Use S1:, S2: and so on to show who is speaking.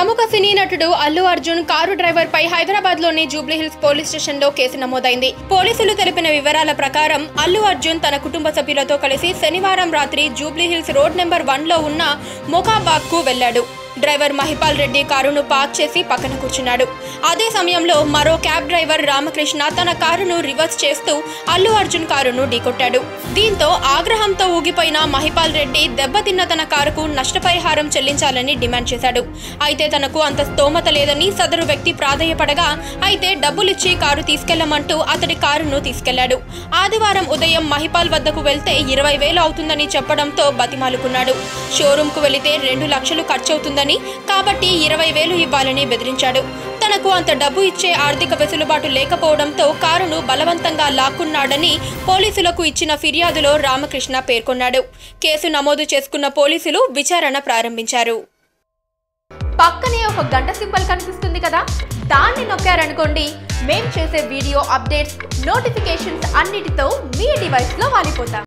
S1: ప్రముఖ సినీ నటుడు అల్లు అర్జున్ కారు డ్రైవర్ పై హైదరాబాద్ లోని జూబ్లీహిల్స్ పోలీస్ స్టేషన్ లో కేసు నమోదైంది పోలీసులు తెలిపిన వివరాల ప్రకారం అల్లు అర్జున్ తన కుటుంబ సభ్యులతో కలిసి శనివారం రాత్రి జూబ్లీహిల్స్ రోడ్ నెంబర్ వన్ లో ఉన్న మొకాబాగ్ కు వెళ్లాడు డ్రైవర్ మహిపాల్ రెడ్డి కారును పార్క్ చేసి పక్కన కూర్చున్నాడు అదే సమయంలో మరో క్యాబ్ డ్రైవర్ రామకృష్ణ తన కారును రివర్స్ చేస్తూ అల్లు అర్జున్ కారును ఢీకొట్టాడు దీంతో ఆగ్రహంతో ఊగిపోయిన మహిపాల్ రెడ్డి దెబ్బతిన్న తన కారుకు నష్టపరిహారం చెల్లించాలని డిమాండ్ చేశాడు అయితే తనకు అంత స్తోమత లేదని సదరు వ్యక్తి ప్రాధేయపడగా అయితే డబ్బులిచ్చి కారు తీసుకెళ్లమంటూ అతడి కారును తీసుకెళ్లాడు ఆదివారం ఉదయం మహిపాల్ వద్దకు వెళ్తే ఇరవై వేలు అవుతుందని చెప్పడంతో బతిమాలుకున్నాడు షోరూంకు వెళితే రెండు లక్షలు ఖర్చవుతుందని కాబట్టి ఇరవై వేలు ఇవ్వాలని బెదిరించాడు తనకు అంత డబ్బు ఇచ్చే ఆర్థిక వెసులుబాటు లేకపోవడంతో కారును బలవంతంగా లాక్కున్నాడని పోలీసులకు ఇచ్చిన ఫిర్యాదులో రామకృష్ణ పేర్కొన్నాడు కేసు నమోదు చేసుకున్న పోలీసులు విచారణ ప్రారంభించారు
S2: పక్కనే ఒక గంట సింబల్ కనిపిస్తుంది కదా దాన్ని నొక్కారనుకోండి మేం చేసే వీడియో అప్డేట్స్ నోటిఫికేషన్స్ అన్నిటితో మీ డివైస్లో వాలిపోతాం